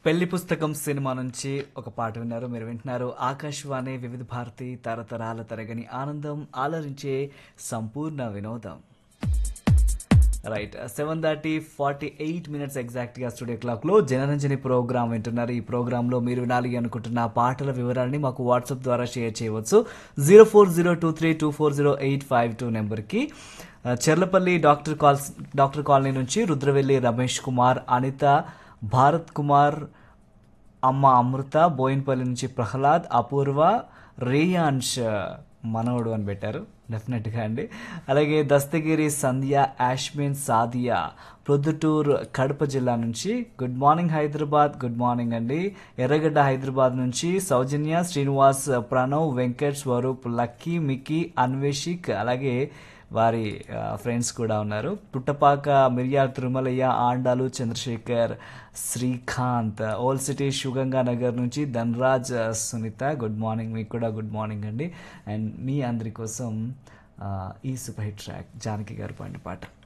పెళ్లి పుస్తకం సినిమా నుంచి ఒక పాట విన్నారు మీరు వింటున్నారు ఆకాశవాణి వివిధ భారతి తరతరాల తరగని ఆనందం ఆలరించే సంపూర్ణ వినోదం right seven thirty forty eight minutes ఎగ్జాక్ట్గా స్టూడియో క్లాక్లో జనరంజని ప్రోగ్రామ్ వింటున్నారు ఈ ప్రోగ్రాంలో మీరు వినాలి అనుకుంటున్న పాటల వివరాన్ని మాకు వాట్సాప్ ద్వారా షేర్ చేయవచ్చు zero four zero two three two four zero eight five two నెంబర్కి ఆ, Cherlapalli doctor calls doctor colony నుంచి రుద్రవెల్లి రమేష్ కుమార్ అనిత భారత్ కుమార్ అమ్మ అమృత బోయిన్పల్లి నుంచి ప్రహ్లాద్ అపూర్వ రేయాన్ష్ మనవడు అని పెట్టారు డెఫినెట్గా అండి అలాగే దస్తగిరి సంధ్య యాష్మిన్ సాదియా ప్రొద్దుటూరు కడప జిల్లా నుంచి good morning Hyderabad good morning అండి ఎర్రగడ్డ హైదరాబాద్ నుంచి సౌజన్య శ్రీనివాస్ ప్రణవ్ వెంకట్ స్వరూప్ లక్కీ మిక్కీ అన్వేషిక్ అలాగే వారి ఫ్రెండ్స్ కూడా ఉన్నారు పుట్టపాక మిర్యాల తిరుమలయ్య ఆండాలు చంద్రశేఖర్ శ్రీకాంత్ ఓల్డ్ సిటీ శుగంగా నగర్ నుంచి ధనరాజ్ సునీత గుడ్ మార్నింగ్ మీకు కూడా గుడ్ మార్నింగ్ అండి అండ్ మీ అందరి కోసం ఆ, ఈ సూపర్ హిట్ ట్రాక్ జానకి గారు పాడిన పాట